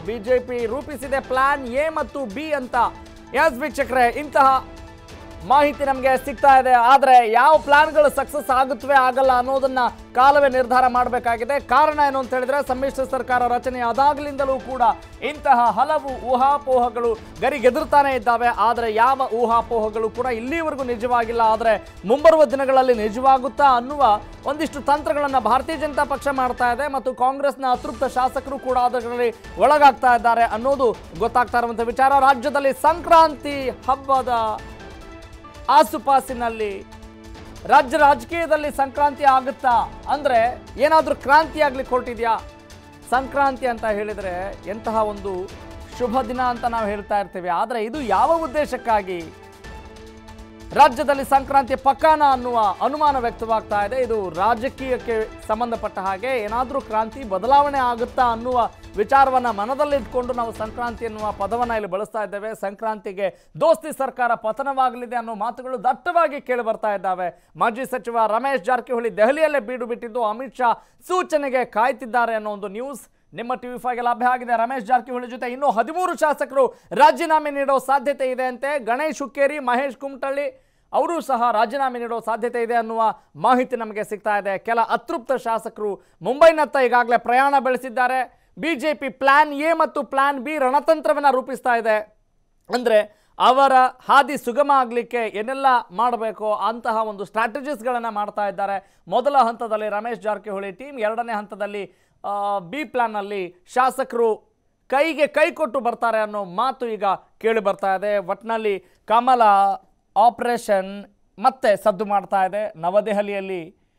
BJP ರೂಪಿಸಿದೆ plan A ಮತ್ತು B ಅಂತ ಎಸ್ ವೀಕ್ಷಕರೇ ಇಂತಹ ಮಾಹಿತಿ ನಮಗೆ ಸಿಗ್ತಾ ಇದೆ ಆದರೆ ಯಾವ ಪ್ಲಾನ್ಗಳು ಸಕ್ಸಸ್ ಆಗುತ್ತವೆ ಆಗಲ್ಲ ಅನ್ನೋದನ್ನ ಕಾಲವೇ ನಿರ್ಧಾರ ಮಾಡಬೇಕಾಗಿದೆ ಕಾರಣ ಏನು ಅಂತ ಹೇಳಿದ್ರೆ ಸಮ್ಮಿಶ್ರ ಸರ್ಕಾರ ರಚನೆ ಆದಾಗಲಿಂದಲೂ ಕೂಡ ಇಂತಹ ಹಲವು ಊಹಾಪೋಹಗಳು ಗರಿಗೆದುರ್ತಾನೆ ಇದ್ದಾವೆ ಆದರೆ ಯಾವ ಊಹಾಪೋಹಗಳು ಕೂಡ ಇಲ್ಲಿವರೆಗೂ ನಿಜವಾಗಿಲ್ಲ ಆದರೆ ಮುಂಬರುವ ದಿನಗಳಲ್ಲಿ ನಿಜವಾಗುತ್ತಾ ಅನ್ನುವ ಒಂದಿಷ್ಟು ತಂತ್ರಗಳನ್ನು ಭಾರತೀಯ ಜನತಾ ಪಕ್ಷ ಮಾಡ್ತಾ ಇದೆ ಮತ್ತು ಕಾಂಗ್ರೆಸ್ನ ಅತೃಪ್ತ ಶಾಸಕರು ಕೂಡ ಅದರಲ್ಲಿ ಒಳಗಾಗ್ತಾ ಇದ್ದಾರೆ ಅನ್ನೋದು ಗೊತ್ತಾಗ್ತಾ ಇರುವಂಥ ವಿಚಾರ ರಾಜ್ಯದಲ್ಲಿ ಸಂಕ್ರಾಂತಿ ಹಬ್ಬದ ಆಸುಪಾಸಿನಲ್ಲಿ ರಾಜ್ಯ ರಾಜಕೀಯದಲ್ಲಿ ಸಂಕ್ರಾಂತಿ ಆಗುತ್ತಾ ಅಂದ್ರೆ ಏನಾದರೂ ಕ್ರಾಂತಿ ಆಗ್ಲಿಕ್ಕೆ ಹೊರಟಿದ್ಯಾ ಸಂಕ್ರಾಂತಿ ಅಂತ ಹೇಳಿದ್ರೆ ಎಂತಹ ಒಂದು ಶುಭ ದಿನ ಅಂತ ನಾವು ಹೇಳ್ತಾ ಇರ್ತೀವಿ ಆದರೆ ಇದು ಯಾವ ಉದ್ದೇಶಕ್ಕಾಗಿ ರಾಜ್ಯದಲ್ಲಿ ಸಂಕ್ರಾಂತಿ ಪಕ್ಕಾನ ಅನ್ನುವ ಅನುಮಾನ ವ್ಯಕ್ತವಾಗ್ತಾ ಇದೆ ಇದು ರಾಜಕೀಯಕ್ಕೆ ಸಂಬಂಧಪಟ್ಟ ಹಾಗೆ ಏನಾದರೂ ಕ್ರಾಂತಿ ಬದಲಾವಣೆ ಆಗುತ್ತಾ ಅನ್ನುವ ವಿಚಾರವನ್ನ ಮನದಲ್ಲಿಟ್ಕೊಂಡು ನಾವು ಸಂಕ್ರಾಂತಿ ಎನ್ನುವ ಪದವನ್ನ ಇಲ್ಲಿ ಬಳಸ್ತಾ ಇದ್ದೇವೆ ಸಂಕ್ರಾಂತಿಗೆ ದೋಸ್ತಿ ಸರ್ಕಾರ ಪತನವಾಗಲಿದೆ ಅನ್ನೋ ಮಾತುಗಳು ದಟ್ಟವಾಗಿ ಕೇಳಿ ಬರ್ತಾ ಇದ್ದಾವೆ ಮಾಜಿ ಸಚಿವ ರಮೇಶ್ ಜಾರಕಿಹೊಳಿ ದೆಹಲಿಯಲ್ಲೇ ಬೀಡು ಬಿಟ್ಟಿದ್ದು ಅಮಿತ್ ಶಾ ಸೂಚನೆಗೆ ಕಾಯ್ತಿದ್ದಾರೆ ಅನ್ನೋ ಒಂದು ನ್ಯೂಸ್ ನಿಮ್ಮ ಟಿವಿ ಫೈಗೆ ಲಭ್ಯ ಆಗಿದೆ ರಮೇಶ್ ಜಾರಕಿಹೊಳಿ ಜೊತೆ ಇನ್ನೂ ಹದಿಮೂರು ಶಾಸಕರು ರಾಜೀನಾಮೆ ನೀಡೋ ಸಾಧ್ಯತೆ ಇದೆ ಅಂತೆ ಗಣೇಶ್ ಹುಕ್ಕೇರಿ ಮಹೇಶ್ ಕುಮಟಳ್ಳಿ ಅವರು ಸಹ ರಾಜೀನಾಮೆ ನೀಡೋ ಸಾಧ್ಯತೆ ಇದೆ ಅನ್ನುವ ಮಾಹಿತಿ ನಮಗೆ ಸಿಗ್ತಾ ಇದೆ ಕೆಲ ಅತೃಪ್ತ ಶಾಸಕರು ಮುಂಬೈನತ್ತ ಈಗಾಗಲೇ ಪ್ರಯಾಣ ಬೆಳೆಸಿದ್ದಾರೆ ಬಿಜೆಪಿ ಪ್ಲಾನ್ ಎ ಮತ್ತು ಪ್ಲಾನ್ ಬಿ ರಣತಂತ್ರವನ್ನು ರೂಪಿಸ್ತಾ ಇದೆ ಅಂದರೆ ಅವರ ಹಾದಿ ಸುಗಮ ಆಗಲಿಕ್ಕೆ ಏನೆಲ್ಲ ಮಾಡಬೇಕು ಅಂತಹ ಒಂದು ಸ್ಟ್ರಾಟಜೀಸ್ಗಳನ್ನು ಮಾಡ್ತಾ ಇದ್ದಾರೆ ಮೊದಲ ಹಂತದಲ್ಲಿ ರಮೇಶ್ ಜಾರಕಿಹೊಳಿ ಟೀಮ್ ಎರಡನೇ ಹಂತದಲ್ಲಿ ಬಿ ಪ್ಲಾನ್ನಲ್ಲಿ ಶಾಸಕರು ಕೈಗೆ ಕೈ ಕೊಟ್ಟು ಬರ್ತಾರೆ ಅನ್ನೋ ಮಾತು ಈಗ ಕೇಳಿ ಬರ್ತಾ ಇದೆ ಒಟ್ಟಿನಲ್ಲಿ ಕಮಲ ಆಪರೇಷನ್ ಮತ್ತೆ ಸದ್ದು ಮಾಡ್ತಾ ಇದೆ ನವದೆಹಲಿಯಲ್ಲಿ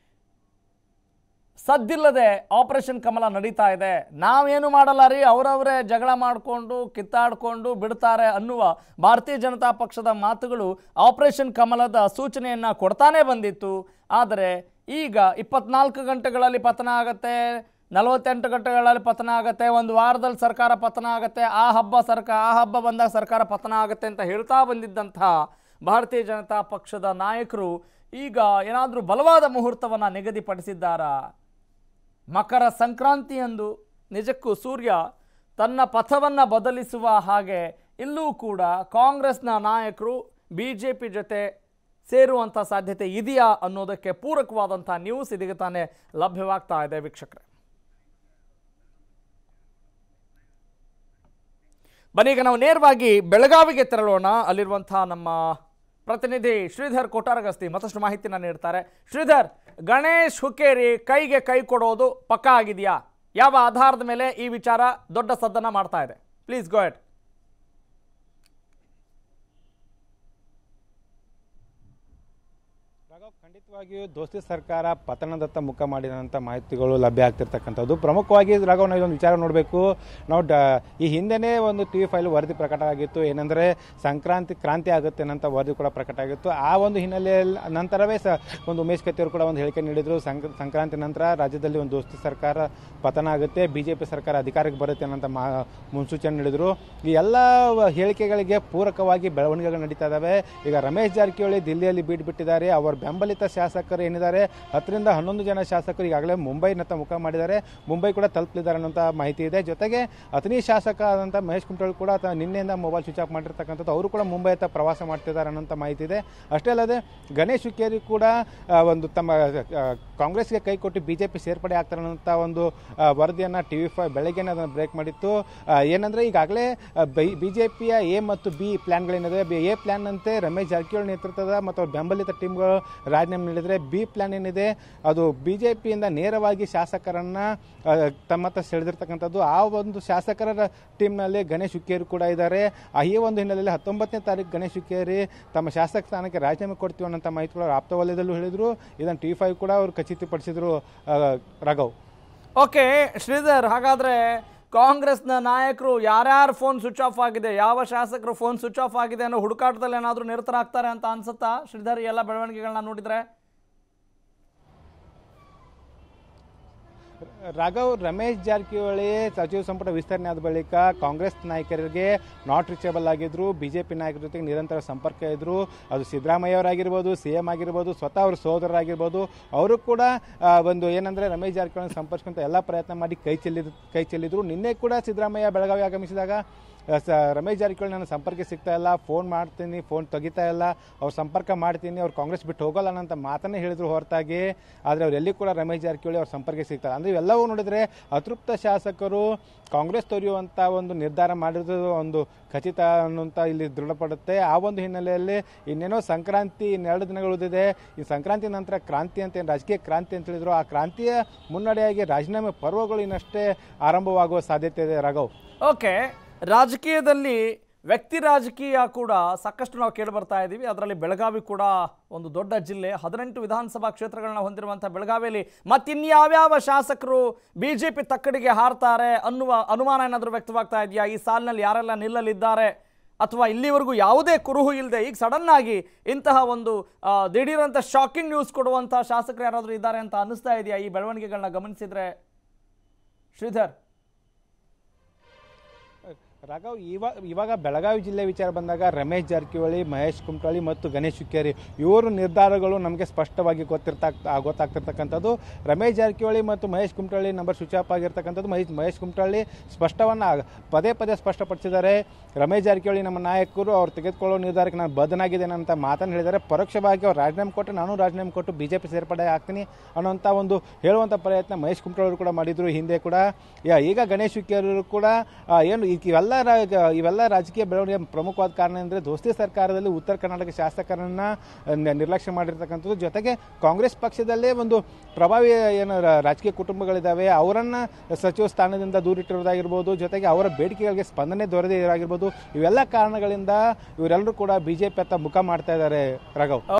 ಸದ್ದಿಲ್ಲದೆ ಆಪರೇಷನ್ ಕಮಲ ನಡೀತಾ ಇದೆ ನಾವೇನು ಮಾಡಲ್ಲ ರೀ ಅವರವರೇ ಜಗಳ ಮಾಡಿಕೊಂಡು ಕಿತ್ತಾಡಿಕೊಂಡು ಬಿಡ್ತಾರೆ ಅನ್ನುವ ಭಾರತೀಯ ಜನತಾ ಪಕ್ಷದ ಮಾತುಗಳು ಆಪರೇಷನ್ ಕಮಲದ ಸೂಚನೆಯನ್ನು ಕೊಡ್ತಾನೆ ಬಂದಿತ್ತು ಆದರೆ ಈಗ ಇಪ್ಪತ್ನಾಲ್ಕು ಗಂಟೆಗಳಲ್ಲಿ ಪತನ ಆಗತ್ತೆ ನಲವತ್ತೆಂಟು ಗಂಟೆಗಳಲ್ಲಿ ಪತನ ಆಗುತ್ತೆ ಒಂದು ವಾರದಲ್ಲಿ ಸರ್ಕಾರ ಪತನ ಆಗುತ್ತೆ ಆ ಹಬ್ಬ ಸರ್ಕಾರ ಆ ಹಬ್ಬ ಬಂದಾಗ ಸರ್ಕಾರ ಪತನ ಆಗುತ್ತೆ ಅಂತ ಹೇಳ್ತಾ ಬಂದಿದ್ದಂತಹ ಭಾರತೀಯ ಜನತಾ ಪಕ್ಷದ ನಾಯಕರು ಈಗ ಏನಾದರೂ ಬಲವಾದ ಮುಹೂರ್ತವನ್ನು ನಿಗದಿಪಡಿಸಿದ್ದಾರಾ ಮಕರ ಸಂಕ್ರಾಂತಿಯಂದು ನಿಜಕ್ಕೂ ಸೂರ್ಯ ತನ್ನ ಪಥವನ್ನು ಬದಲಿಸುವ ಹಾಗೆ ಇಲ್ಲೂ ಕೂಡ ಕಾಂಗ್ರೆಸ್ನ ನಾಯಕರು ಬಿ ಜೆ ಪಿ ಜೊತೆ ಸೇರುವಂಥ ಸಾಧ್ಯತೆ ಇದೆಯಾ ಅನ್ನೋದಕ್ಕೆ ಪೂರಕವಾದಂಥ ನ್ಯೂಸ್ ಇದೀಗ ತಾನೇ ಲಭ್ಯವಾಗ್ತಾ ಇದೆ ವೀಕ್ಷಕರೇ ಬನ್ನಿ ಈಗ ನಾವು ನೇರವಾಗಿ ಬೆಳಗಾವಿಗೆ ತೆರಳೋಣ ಅಲ್ಲಿರುವಂಥ ನಮ್ಮ ಪ್ರತಿನಿಧಿ ಶ್ರೀಧರ್ ಕೊಟ್ಟಾರಗಸ್ತಿ ಮತ್ತಷ್ಟು ಮಾಹಿತಿನ ನೀಡ್ತಾರೆ ಶ್ರೀಧರ್ ಗಣೇಶ್ ಹುಕ್ಕೇರಿ ಕೈಗೆ ಕೈ ಕೊಡೋದು ಪಕ್ಕಾ ಆಗಿದೆಯಾ ಯಾವ ಆಧಾರದ ಮೇಲೆ ಈ ವಿಚಾರ ದೊಡ್ಡ ಸದ್ದನ್ನ ಮಾಡ್ತಾ ಇದೆ ಪ್ಲೀಸ್ ಗೋ ಎಟ್ ರಾಘವ್ ಖಂಡಿತವಾಗಿಯೂ ದೋಸ್ತಿ ಸರ್ಕಾರ ಪತನದತ್ತ ಮುಖ ಮಾಡಿದಂಥ ಮಾಹಿತಿಗಳು ಲಭ್ಯ ಆಗ್ತಿರ್ತಕ್ಕಂಥದ್ದು ಪ್ರಮುಖವಾಗಿ ರಾಘವ್ ನಾವು ಇದೊಂದು ವಿಚಾರ ನೋಡಬೇಕು ನಾವು ಡ ಈ ಹಿಂದೆನೇ ಒಂದು ಟಿ ವಿ ಫೈಲ್ ವರದಿ ಪ್ರಕಟ ಆಗಿತ್ತು ಏನಂದರೆ ಸಂಕ್ರಾಂತಿ ಕ್ರಾಂತಿ ಆಗುತ್ತೆ ಅನ್ನೋಂಥ ವರದಿ ಕೂಡ ಪ್ರಕಟ ಆಗಿತ್ತು ಆ ಒಂದು ಹಿನ್ನೆಲೆಯಲ್ಲಿ ನಂತರವೇ ಸ ಒಂದು ಉಮೇಶ್ ಕತ್ತಿ ಅವರು ಕೂಡ ಒಂದು ಹೇಳಿಕೆ ನೀಡಿದರು ಸಂಕ್ ಸಂಕ್ರಾಂತಿ ನಂತರ ರಾಜ್ಯದಲ್ಲಿ ಒಂದು ದೋಸ್ತಿ ಸರ್ಕಾರ ಪತನ ಆಗುತ್ತೆ ಬಿ ಜೆ ಪಿ ಸರ್ಕಾರ ಅಧಿಕಾರಕ್ಕೆ ಬರುತ್ತೆ ಅನ್ನೋಂಥ ಮಾ ಮುನ್ಸೂಚನೆ ನೀಡಿದರು ಈ ಎಲ್ಲ ಹೇಳಿಕೆಗಳಿಗೆ ಪೂರಕವಾಗಿ ಬೆಳವಣಿಗೆಗಳು ನಡೀತಾ ಇದ್ದಾವೆ ಈಗ ರಮೇಶ್ ಜಾರಕಿಹೊಳಿ ದಿಲ್ಲಿಯಲ್ಲಿ ಬೀಡ್ ಬಿಟ್ಟಿದ್ದಾರೆ ಅವರ ಬೆಂಬಲಿತ ಶಾಸಕರು ಏನಿದ್ದಾರೆ ಹತ್ತರಿಂದ ಹನ್ನೊಂದು ಜನ ಶಾಸಕರು ಈಗಾಗಲೇ ಮುಂಬೈನತ್ತ ಮುಖ ಮಾಡಿದ್ದಾರೆ ಮುಂಬೈ ಕೂಡ ತಲುಪಲಿದ್ದಾರೆ ಅನ್ನೋಂಥ ಮಾಹಿತಿ ಇದೆ ಜೊತೆಗೆ ಅತನಿ ಶಾಸಕ ಆದಂಥ ಮಹೇಶ್ ಕುಮಟಳ್ಳಿ ಕೂಡ ತ- ನಿನ್ನೆಯಿಂದ ಮೊಬೈಲ್ ಸ್ವಿಚ್ ಆಫ್ ಮಾಡಿರ್ತಕ್ಕಂಥದ್ದು ಅವರು ಕೂಡ ಮುಂಬೈ ಹತ್ತ ಪ್ರವಾಸ ಮಾಡ್ತಿದ್ದಾರೆ ಅನ್ನೋಂಥ ಮಾಹಿತಿ ಇದೆ ಅಷ್ಟೇ ಅಲ್ಲದೆ ಗಣೇಶ್ ಹುಕ್ಕೇರಿ ಕೂಡ ಆ, ಒಂದು ತಮ್ಮ ಆ, ಕಾಂಗ್ರೆಸ್ಗೆ ಕೈ ಕೊಟ್ಟು ಬಿಜೆಪಿ ಸೇರ್ಪಡೆ ಆಗ್ತಾರೆ ಅನ್ನೋಂಥ ಒಂದು ಆ, ವರದಿಯನ್ನ ಟಿ ವಿ ಫೈ ಬೆಳಗ್ಗೆನೇ ಅದನ್ನು ಬ್ರೇಕ್ ಮಾಡಿತ್ತು ಆ, ಏನಂದ್ರೆ ಈಗಾಗಲೇ ಬಿಜೆಪಿಯ ಎ ಮತ್ತು ಬಿ ಪ್ಲಾನ್ಗಳೇನಿದೆ ಎ ಪ್ಲಾನ್ ಅಂತೆ ರಮೇಶ್ ಜಾರಕಿಹೊಳಿ ನೇತೃತ್ವದ ಮತ್ತು ಅವ್ರ ಬೆಂಬಲಿತ ಟೀಮ್ಗಳು ರಾಜೀನಾಮೆ ನೀಡಿದರೆ ಬಿ ಪ್ಲಾನ್ ಏನಿದೆ ಅದು ಬಿಜೆಪಿಯಿಂದ ನೇರವಾಗಿ ಶಾಸಕರನ್ನ ಆ, ತಮ್ಮತ್ತ ಸೆಳೆದಿರ್ತಕ್ಕಂಥದ್ದು ಆ ಒಂದು ಶಾಸಕರ ಟೀಮ್ನಲ್ಲಿ ಗಣೇಶ್ ಹುಕ್ಕೇರಿ ಕೂಡ ಇದ್ದಾರೆ ಆ ಈ ಒಂದು ಹಿನ್ನೆಲೆಯಲ್ಲಿ ಹತ್ತೊಂಬತ್ತನೇ ತಾರೀಕು ಗಣೇಶ್ ಹುಕ್ಕೇರಿ ತಮ್ಮ ಶಾಸಕ ಸ್ಥಾನಕ್ಕೆ ರಾಜೀನಾಮೆ ಕೊಡ್ತೀವಿ ಅನ್ನೋಂಥ ಮಾಹಿತಿಗಳು ಆಪ್ತ ವಲಯದಲ್ಲೂ ಹೇಳಿದ್ರು ಇದನ್ನು ಟಿ ಫೈವ್ ಕೂಡ ಅವರು ಖಚಿತಪಡಿಸಿದ್ರು ಆ, ರಾಘವ್ ಓಕೆ ಶ್ರೀಧರ್ ಹಾಗಾದ್ರೆ ಕಾಂಗ್ರೆಸ್ನ ನಾಯಕರು ಯಾರ್ಯಾರ ಫೋನ್ ಸ್ವಿಚ್ ಆಫ್ ಆಗಿದೆ ಯಾವ ಶಾಸಕರು ಫೋನ್ ಸ್ವಿಚ್ ಆಫ್ ಆಗಿದೆ ಅನ್ನೋ ಹುಡುಕಾಟದಲ್ಲಿ ಏನಾದರೂ ನಿರತರಾಗ್ತಾರೆ ಅಂತ ಅನ್ಸುತ್ತಾ ಶ್ರೀಧರ್ ಈ ಎಲ್ಲ ಬೆಳವಣಿಗೆಗಳನ್ನ ನೋಡಿದ್ರೆ ರಾಘವ್ ರಮೇಶ್ ಜಾರಕಿಹೊಳಿ ಸಚಿವ ಸಂಪುಟ ವಿಸ್ತರಣೆ ಆದ ಬಳಿಕ ಕಾಂಗ್ರೆಸ್ ನಾಯಕರಿಗೆ ನಾಟ್ ರೀಚೇಬಲ್ ಆಗಿದ್ರು ಬಿಜೆಪಿ ನಾಯಕರ ಜೊತೆಗೆ ನಿರಂತರ ಸಂಪರ್ಕ ಇದ್ರು ಅದು ಸಿದ್ದರಾಮಯ್ಯ ಅವರಾಗಿರ್ಬೋದು ಸಿ ಎಂ ಆಗಿರ್ಬೋದು ಸ್ವತಃ ಅವ್ರ ಸಹೋದರರಾಗಿರ್ಬೋದು ಅವರು ಕೂಡ ಆ, ಒಂದು ಏನಂದ್ರೆ ರಮೇಶ್ ಜಾರಕಿಹೊಳಿ ಸಂಪರ್ಕಿಸುವಂತ ಎಲ್ಲ ಪ್ರಯತ್ನ ಮಾಡಿ ಕೈ ಚೆಲ್ಲಿದ್ ಕೈ ಚೆಲ್ಲಿದ್ರು ನಿನ್ನೆ ಕೂಡ ಸಿದ್ದರಾಮಯ್ಯ ಬೆಳಗಾವಿ ಆಗಮಿಸಿದಾಗ ಆ, ಸ ರಮೇಶ್ ಜಾರಕಿಹೊಳಿ ನನ್ನ ಸಂಪರ್ಕ ಸಿಗ್ತಾ ಇಲ್ಲ ಫೋನ್ ಮಾಡ್ತೀನಿ ಫೋನ್ ತೆಗಿತಾ ಇಲ್ಲ ಅವ್ರು ಸಂಪರ್ಕ ಮಾಡ್ತೀನಿ ಅವ್ರು ಕಾಂಗ್ರೆಸ್ ಬಿಟ್ಟು ಹೋಗಲ್ಲ ಅನ್ನೋ ಮಾತನ್ನೇ ಹೇಳಿದ್ರು ಹೊರತಾಗಿ ಆದರೆ ಅವ್ರು ಎಲ್ಲಿ ಕೂಡ ರಮೇಶ್ ಜಾರಕಿಹೊಳಿ ಅವ್ರ ಸಂಪರ್ಕ ಸಿಗ್ತಾರೆ ಅಂದ್ರೆ ಇವೆಲ್ಲವೂ ನೋಡಿದ್ರೆ ಅತೃಪ್ತ ಶಾಸಕರು ಕಾಂಗ್ರೆಸ್ ತೊರೆಯುವಂತ ಒಂದು ನಿರ್ಧಾರ ಮಾಡಿರೋದು ಒಂದು ಖಚಿತ ಅನ್ನುವಂತ ಇಲ್ಲಿ ದೃಢಪಡುತ್ತೆ ಆ ಒಂದು ಹಿನ್ನೆಲೆಯಲ್ಲಿ ಇನ್ನೇನೋ ಸಂಕ್ರಾಂತಿ ಇನ್ನೆರಡು ದಿನಗಳು ಉಳಿದಿದೆ ಈ ಸಂಕ್ರಾಂತಿ ನಂತರ ಕ್ರಾಂತಿ ಅಂತ ಏನು ರಾಜಕೀಯ ಕ್ರಾಂತಿ ಅಂತ ಹೇಳಿದ್ರು ಆ ಕ್ರಾಂತಿಯ ಮುನ್ನಡೆಯಾಗಿ ರಾಜೀನಾಮೆ ಪರ್ವಗಳು ಇನ್ನಷ್ಟೇ ಆರಂಭವಾಗುವ ಸಾಧ್ಯತೆ ಇದೆ ರಾಘವ್ ಓಕೆ ರಾಜಕೀಯದಲ್ಲಿ ವ್ಯಕ್ತಿ ರಾಜಕೀಯ ಕೂಡ ಸಾಕಷ್ಟು ನಾವು ಕೇಳಿ ಬರ್ತಾ ಇದ್ದೀವಿ ಅದರಲ್ಲಿ ಬೆಳಗಾವಿ ಕೂಡ ಒಂದು ದೊಡ್ಡ ಜಿಲ್ಲೆ ಹದಿನೆಂಟು ವಿಧಾನಸಭಾ ಕ್ಷೇತ್ರಗಳನ್ನ ಹೊಂದಿರುವಂಥ ಬೆಳಗಾವಿಯಲ್ಲಿ ಮತ್ತಿನ್ಯಾವ್ಯಾವ ಶಾಸಕರು ಬಿ ಜೆ ಪಿ ತಕ್ಕಡಿಗೆ ಹಾರ್ತಾರೆ ಅನ್ನುವ ಅನುಮಾನ ಏನಾದರೂ ವ್ಯಕ್ತವಾಗ್ತಾ ಇದೆಯಾ ಈ ಸಾಲಿನಲ್ಲಿ ಯಾರೆಲ್ಲ ನಿಲ್ಲಲಿದ್ದಾರೆ ಅಥವಾ ಇಲ್ಲಿವರೆಗೂ ಯಾವುದೇ ಕುರುಹು ಇಲ್ಲದೆ ಈಗ ಸಡನ್ ಆಗಿ ಇಂತಹ ಒಂದು ಆ, ದಿಢೀರಂತ ಶಾಕಿಂಗ್ ನ್ಯೂಸ್ ಕೊಡುವಂಥ ಶಾಸಕರು ಯಾರಾದರೂ ಇದ್ದಾರೆ ಅಂತ ಅನ್ನಿಸ್ತಾ ಇದೆಯಾ ಈ ಬೆಳವಣಿಗೆಗಳನ್ನ ಗಮನಿಸಿದ್ರೆ ಶ್ರೀಧರ್ ರಾಘವ್ ಇವಾಗ ಇವಾಗ ಬೆಳಗಾವಿ ಜಿಲ್ಲೆ ವಿಚಾರ ಬಂದಾಗ ರಮೇಶ್ ಜಾರಕಿಹೊಳಿ ಮಹೇಶ್ ಕುಮಟಳ್ಳಿ ಮತ್ತು ಗಣೇಶ್ ಹುಕ್ಕೇರಿ ಇವರು ನಿರ್ಧಾರಗಳು ನಮಗೆ ಸ್ಪಷ್ಟವಾಗಿ ಗೊತ್ತಿರ್ತಾ ಗೊತ್ತಾಗ್ತಿರ್ತಕ್ಕಂಥದ್ದು ರಮೇಶ್ ಜಾರಕಿಹೊಳಿ ಮತ್ತು Mahesh Kumathalli number switch off ಆಗಿರ್ತಕ್ಕಂಥದ್ದು ಮಹೇಶ್ ಮಹೇಶ್ ಕುಮಟಳ್ಳಿ ಸ್ಪಷ್ಟವನ್ನು ಪದೇ ಪದೇ ಸ್ಪಷ್ಟಪಡಿಸಿದ್ದಾರೆ ರಮೇಶ್ ಜಾರಕಿಹೊಳಿ ನಮ್ಮ ನಾಯಕರು ಅವ್ರು ತೆಗೆದುಕೊಳ್ಳೋ ನಿರ್ಧಾರಕ್ಕೆ ನಾನು ಬದನಾಗಿದ್ದೇನೆ ಅಂತ ಮಾತನ್ನು ಹೇಳಿದ್ದಾರೆ ಪರೋಕ್ಷವಾಗಿ ಅವ್ರು ರಾಜೀನಾಮೆ ಕೊಟ್ಟು ನಾನು ರಾಜೀನಾಮೆ ಕೊಟ್ಟು ಬಿಜೆಪಿ ಸೇರ್ಪಡೆ ಆಗ್ತೀನಿ ಅನ್ನೋಂಥ ಒಂದು ಹೇಳುವಂಥ ಪ್ರಯತ್ನ ಮಹೇಶ್ ಕುಮಟಳ್ಳಿ ಅವರು ಕೂಡ ಮಾಡಿದ್ರು ಹಿಂದೆ ಕೂಡ ಯಾ- ಈಗ ಗಣೇಶ್ ಹುಕ್ಕೇರರು ಕೂಡ ಆ, ಏನು ಈ- ಇವೆಲ್ಲ ರಾ- ಇವೆಲ್ಲ ರಾಜಕೀಯ ಬೆಳವಣಿಗೆ ಪ್ರಮುಖವಾದ ಕಾರಣ ಅಂದರೆ ದೋಸ್ತಿ ಸರ್ಕಾರದಲ್ಲಿ ಉತ್ತರ ಕರ್ನಾಟಕ ಶಾಸಕರನ್ನ ನ- ನಿರ್ಲಕ್ಷ್ಯ ಮಾಡಿರ್ತಕ್ಕಂಥದ್ದು ಜೊತೆಗೆ ಕಾಂಗ್ರೆಸ್ ಪಕ್ಷದಲ್ಲೇ ಒಂದು ಪ್ರಭಾವಿ ಏನು ರಾ- ರಾಜಕೀಯ ಕುಟುಂಬಗಳಿದ್ದಾವೆ ಅವರನ್ನ ಸಚಿವ ಸ್ಥಾನದಿಂದ ದೂರಿಟ್ಟಿರೋದಾಗಿರ್ಬೋದು ಜೊತೆಗೆ ಅವರ ಬೇಡಿಕೆಗಳಿಗೆ ಸ್ಪಂದನೆ ದೊರೆದೇ ಇರಾಗಿರ್ಬೋದು ಇವೆಲ್ಲ ಕಾರಣಗಳಿಂದ ಇವರೆಲ್ಲರೂ ಕೂಡ ಬಿಜೆಪಿ ಅತ್ತ ಮುಖ ಮಾಡ್ತಾ ಇದ್ದಾರೆ ರಾಘವ್